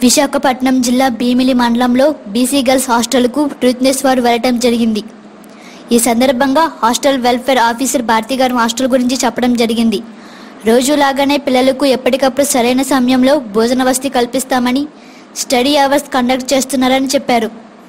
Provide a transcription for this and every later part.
విశాఖపట్నం జిల్లా భీమిలి మండలంలో BC girls హాస్టల్కు ట్రూత్నెస్ వారు వెళ్ళటం జరిగింది ఈ సందర్భంగా హాస్టల్ వెల్ఫేర్ ఆఫీసర్ భారతి గారు హాస్టల్ గురించి చెప్పడం జరిగింది రోజులాగానే పిల్లలకు ఎప్పటికప్పుడు సరైన సమయంలో భోజన వసతి కల్పిస్తామని స్టడీ అవర్స్ కండక్ట్ చేస్తున్నారని చెప్పారు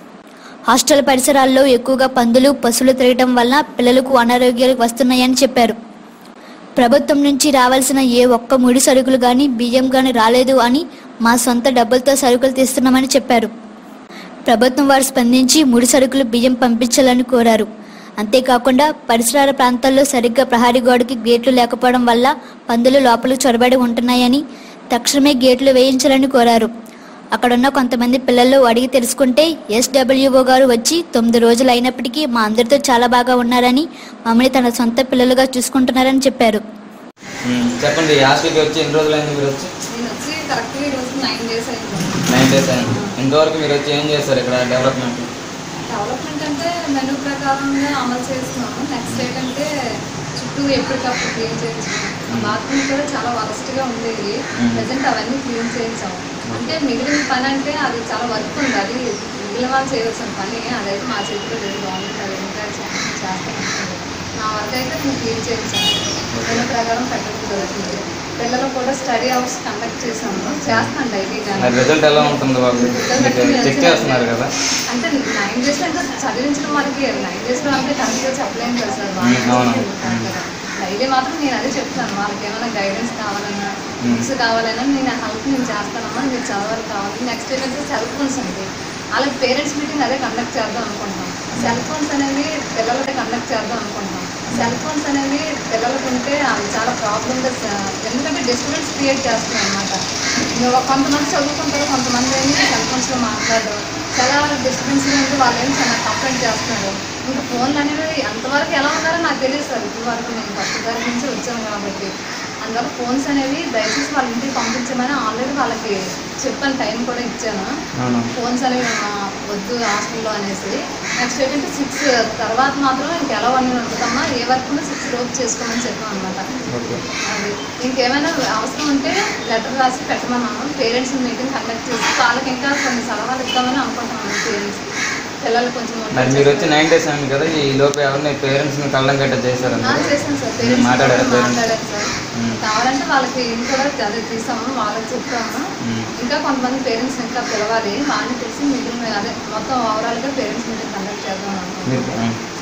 హాస్టల్ పరిసరాల్లో ఎక్కువగా పందులు పశువులు తిరగటం వల్ల పిల్లలకు అనారోగ్యాలు వస్తున్నాయని చెప్పారు ప్రభుత్వం నుంచి రావాల్సిన ఏ ఒక్క ముడి సరుకులు కానీ బియ్యం కానీ రాలేదు అని మా సొంత డబ్బులతో సరుకులు తీస్తున్నామని చెప్పారు ప్రభుత్వం వారు స్పందించి ముడి సరుకులు బియ్యం పంపించాలని కోరారు అంతేకాకుండా పరిసరాల ప్రాంతాల్లో సరిగ్గా ప్రహారీ గోడకి గేట్లు లేకపోవడం వల్ల పందులు లోపలికి చొరబడి ఉంటున్నాయని తక్షణమే గేట్లు వేయించాలని కోరారు అక్కడున్న కొంతమంది పిల్లలు అడిగి తెలుసుకుంటే ఎస్డబ్ల్యూఓ గారు వచ్చి తొమ్మిది రోజులు అయినప్పటికీ మా అందరితో చాలా బాగా ఉన్నారని మమ్మల్ని తన సొంత పిల్లలుగా చూసుకుంటున్నారని చెప్పారు ఉమ్, చెప్పండి ఈ హాస్టల్కి వచ్చి ఎన్ని రోజులు అయింది మీరు వచ్చి నేను వచ్చి కరెక్ట్గా ఈరోజు నైన్ డేస్ అయింది నైన్ డేస్ అయింది ఇంతవరకు మీరు వచ్చి ఏం చేస్తారు ఇక్కడ డెవలప్మెంట్ డెవలప్మెంట్ అంటే మెనూ ప్రకారంగా అమలు చేస్తున్నాము నెక్స్ట్ ఏంటంటే చుట్టూ ఎప్పటికప్పుడు క్లీన్ చేయించాము బాత్రూమ్ కూడా చాలా వరస్ట్గా ఉండేది మ్మ్. ప్రజెంట్ అవన్నీ క్లీన్ చేయించాము అంటే మిగిలిన పని అంటే అది చాలా వర్క్ ఉంది అది మిగిలిన వాళ్ళు చేయవలసిన పని అదైతే మా చేతిలో లేదు గవర్నమెంట్ అది ఇంకా చేస్తాను నా వర్క్ అయితే నేను క్లీన్ చేయించాను మెనూ ప్రకారం పెట్టడం జరుగుతుంది పిల్లలు కూడా స్టడీ అవర్స్ కండక్ట్ చేసాము చేస్తాను డైలీ మరి రిజల్ట్ ఎలా ఉంటుంది వాళ్ళు చెక్ చేస్తున్నారు కదా అంటే నైన్ డేస్ అంటే చదివించడం మనకి నైన్ డేస్లో అంటే కరెక్ట్గా చెప్పలేము కదా సార్ మ్మ్, అవును. డైలీ మాత్రం నేను అదే చెప్తాను వాళ్ళకి ఏమైనా గైడెన్స్ కావాలన్నా మ్మ్. బుక్స్ కావాలన్నా నేను హెల్ప్ నేను చేస్తానమ్మా మీరు చదవాలి కావాలి నెక్స్ట్ ఏంటంటే సెల్ ఫోన్స్ అండి వాళ్ళకి పేరెంట్స్ మీటింగ్ అదే కండక్ట్ చేద్దాం అనుకుంటాం సెల్ ఫోన్స్ అనేవి పిల్లలకి కండక్ట్ చేద్దాం అనుకుంటాం సెల్ ఫోన్స్ అనేవి పిల్లలకు ఉంటే అవి చాలా ప్రాబ్లమ్గా ఎందుకంటే డిస్టర్బెన్స్ క్రియేట్ చేస్తున్నాయి అనమాట కొంతమంది చదువుకుంటారు కొంతమంది ఏమి సెల్ ఫోన్స్లో మాట్లాడరు చాలా డిస్టర్బెన్స్ ఉంది వాళ్ళు ఏమి చాలా కంప్లైంట్ చేస్తున్నారు ఇంకా ఫోన్లు అనేవి అంతవరకు ఎలా ఉన్నారో నాకు తెలియదు సార్ ఇప్పుడు వరకు నేను ఫస్ట్ తరగతి నుంచి వచ్చాను కాబట్టి అందువల్ల ఫోన్స్ అనేవి దయచేసి వాళ్ళ ఇంటికి పంపించమని ఆల్రెడీ వాళ్ళకి చెప్పాను టైం కూడా ఇచ్చాను అవును ఫోన్స్ అనేవి ఆ, వద్దు హాస్టల్లో అనేసి నెక్స్ట్ ఏంటంటే సిక్స్ తర్వాత మాత్రం ఇంకెలా అని ఉంటుందమ్మా ఏ వర్క్ ఉందో సిక్స్ లోపు చేసుకోమని చెప్పాం అనమాట ఓకే అది ఇంకేమైనా అవసరం ఉంటే లెటర్ రాసి పెట్టమన్నాము పేరెంట్స్ మీటింగ్ కండక్ట్ చేసి వాళ్ళకి ఇంకా కొన్ని సలహాలు ఇద్దామని అనుకుంటున్నాను పేరెంట్స్ పిల్లలు కొంచెం మరి మీరు వచ్చి నైన్ డేస్ అయింది కదా ఈ లోపు ఎవరిని పేరెంట్స్ని కళ్ళం గట్ట చేశారు ఆ, చేశాను సార్ పేరెంట్స్ మాట్లాడారా parents? మాట్లాడారు సార్ మ్మ్. కావాలంటే వాళ్ళకి ఇది కూడా అదే తీసాము వాళ్ళకి చెప్తాము మ్మ్. ఇంకా కొంతమంది పేరెంట్స్ ఇంకా పిలవాలి వాళ్ళని తెలిసి మిగిలిన అదే మొత్తం ఓవరాల్గా పేరెంట్స్ మీటింగ్ కండక్ట్ చేద్దాం అనుకుంటున్నాం మీరు